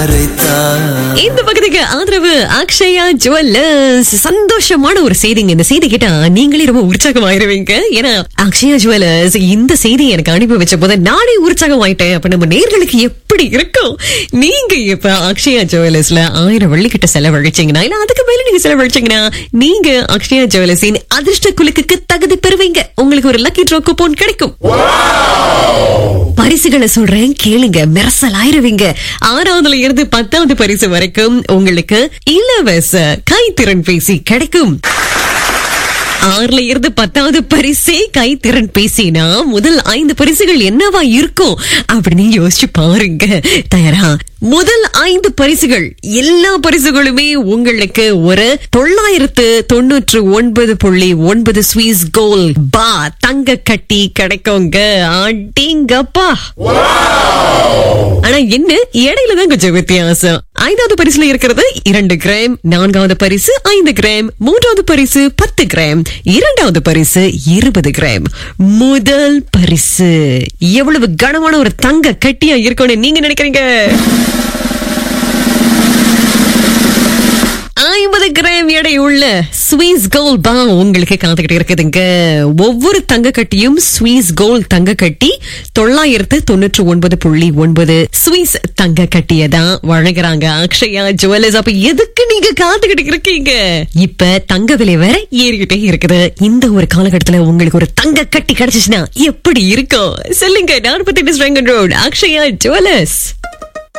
இந்த பகுதிக்கு ஆதரவு அக்ஷயா ஜுவல்லர்ஸ் சந்தோஷமான ஒரு செய்திங்க இந்த செய்தி கேட்டா நீங்களே ரொம்ப உற்சாகமாயிருவீங்க ஏன்னா அக்ஷயா ஜுவல்லர்ஸ் இந்த செய்தி எனக்கு அனுப்பி வச்ச போது நானே உற்சாகம் ஆயிட்டேன் அப்ப நம்ம நேர்களுக்கு எப்படி இருக்கும் நீங்க இப்ப அக்ஷயா ஜுவல்லர்ஸ்ல ஆயிரம் வெள்ளி கிட்ட செலவழிச்சீங்கன்னா இல்ல அதுக்கு மேல நீங்க செலவழிச்சீங்கன்னா நீங்க அக்ஷயா ஜுவல்லர்ஸின் அதிர்ஷ்ட குலுக்குக்கு தகுதி பெறுவீங்க உங்களுக்கு ஒரு லக்கி ட்ரோ கூப்பன் கிடைக்கும் பரிசுகளை சொல்றேன் கேளுங்க மெரசல் ஆயிருவீங்க ஆறாவதுல இருந்து பத்தாவது பரிசு வரைக்கும் உங்களுக்கு இலவச கைத்திறன் பேசி கிடைக்கும் ஆறுல இருந்து பத்தாவது பரிசே கைத்திறன் பேசினா முதல் ஐந்து பரிசுகள் என்னவா இருக்கும் அப்படின்னு யோசிச்சு பாருங்க தயாரா முதல் ஐந்து பரிசுகள் எல்லா பரிசுகளுமே உங்களுக்கு ஒரு தொள்ளாயிரத்து தொண்ணூற்று ஒன்பது புள்ளி ஒன்பது ஸ்வீஸ் கோல் பா தங்க கட்டி கிடைக்குங்க அடிங்கப்பா ஆனா என்ன இடையில தான் கொஞ்சம் வித்தியாசம் ஐந்தாவது பரிசுல இருக்கிறது இரண்டு கிராம் நான்காவது பரிசு ஐந்து கிராம் மூன்றாவது பரிசு பத்து கிராம் இரண்டாவது பரிசு இருபது கிராம் முதல் பரிசு எவ்வளவு கனமான ஒரு தங்க கட்டியா இருக்கும்னு நீங்க நினைக்கிறீங்க ஐம்பது கிராம் எடை உள்ள ஸ்வீஸ் கோல்ட் பா உங்களுக்கு காத்துக்கிட்டு இருக்குதுங்க ஒவ்வொரு தங்க கட்டியும் ஸ்வீஸ் கோல்ட் தங்க கட்டி தொள்ளாயிரத்து தொண்ணூற்று ஒன்பது புள்ளி ஒன்பது ஸ்வீஸ் தங்க கட்டியை தான் வழங்குறாங்க அக்ஷயா ஜுவல்லர்ஸ் அப்ப எதுக்கு நீங்க காத்துக்கிட்டு இருக்கீங்க இப்ப தங்க விலை வேற ஏறிக்கிட்டே இருக்குது இந்த ஒரு காலகட்டத்துல உங்களுக்கு ஒரு தங்க கட்டி கிடைச்சிச்சுன்னா எப்படி இருக்கும் சொல்லுங்க நாற்பத்தி எட்டு ரோட் அக்ஷயா ஜுவல்லர்ஸ்